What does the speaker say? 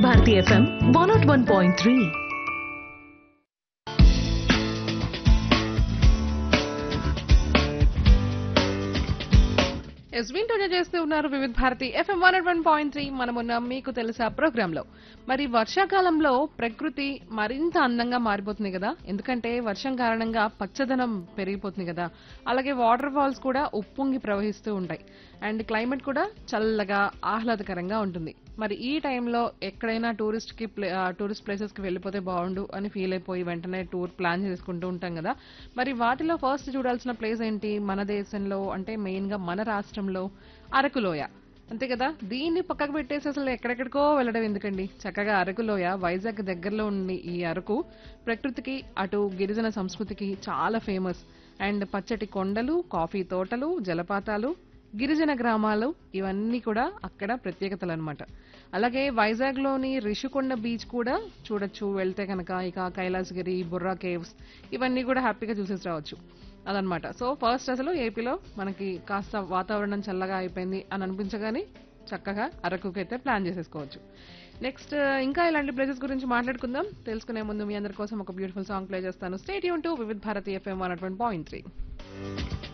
Bharati FM one naught one point three ఎస్ వింటూనే చేస్తూ ఉన్నారు Vividh Bharati FM one one point three మనమున్న మీకు తెలుసా ప్రోగ్రామ్ లో మరి వర్షాకాలంలో ప్రకృతి మరింత అందంగా మారిపోతుంది కదా ఎందుకంటే వర్షం కారణంగా పచ్చదనం పెరిగిపోతుంది కదా అలాగే వాటర్ ఫాల్స్ కూడా ఉప్పొంగి ప్రవహిస్తూ ఉంటాయి అండ్ క్లైమేట్ కూడా చల్లగా ఆహ్లాదకరంగా ఉంటుంది మరి ఈ టైంలో ఎక్కడైనా టూరిస్ట్ కి ప్లే- ఆ, టూరిస్ట్ ప్లేసెస్ కి వెళ్ళిపోతే బాగుండు అని ఫీల్ అయిపోయి వెంటనే టూర్ ప్లాన్ చేసుకుంటూ ఉంటాం కదా మరి వాటిలో ఫస్ట్ చూడాల్సిన ప్లేస్ ఏంటి మన దేశంలో అంటే మెయిన్ గా మన రాష్ట్రంలో అరకులోయ అంతే కదా దీన్ని పక్కకు పెట్టేసి అసలు ఎక్కడెక్కడికో వెళ్ళడం ఎందుకండి చక్కగా అరకులోయ వైజాగ్ దగ్గరలో ఉండి ఈ అరకు ప్రకృతికి అటు గిరిజన సంస్కృతికి చాలా ఫేమస్ అండ్ పచ్చటి కొండలు కాఫీ తోటలు జలపాతాలు గిరిజన గ్రామాలు ఇవన్నీ కూడా అక్కడ ప్రత్యేకతలు అనమాట అలాగే వైజాగ్ లోని రిషికొండ బీచ్ కూడా చూడొచ్చు వెళ్తే కనుక ఇక కైలాసగిరి బుర్రా కేవ్స్ ఇవన్నీ కూడా హ్యాపీగా చూసేసి రావచ్చు అదనమాట సో ఫస్ట్ అసలు ఏపీలో మనకి కాస్త వాతావరణం చల్లగా అయిపోయింది అని అనిపించగానే చక్కగా అరకుకి అయితే ప్లాన్ చేసేసుకోవచ్చు నెక్స్ట్ ఇంకా ఇలాంటి ప్లేసెస్ గురించి మాట్లాడుకుందాం తెలుసుకునే ముందు మీ అందరి కోసం ఒక బ్యూటిఫుల్ సాంగ్ ప్లే చేస్తాను స్టేట్ యూన్ to Vividh Bharati FM one point three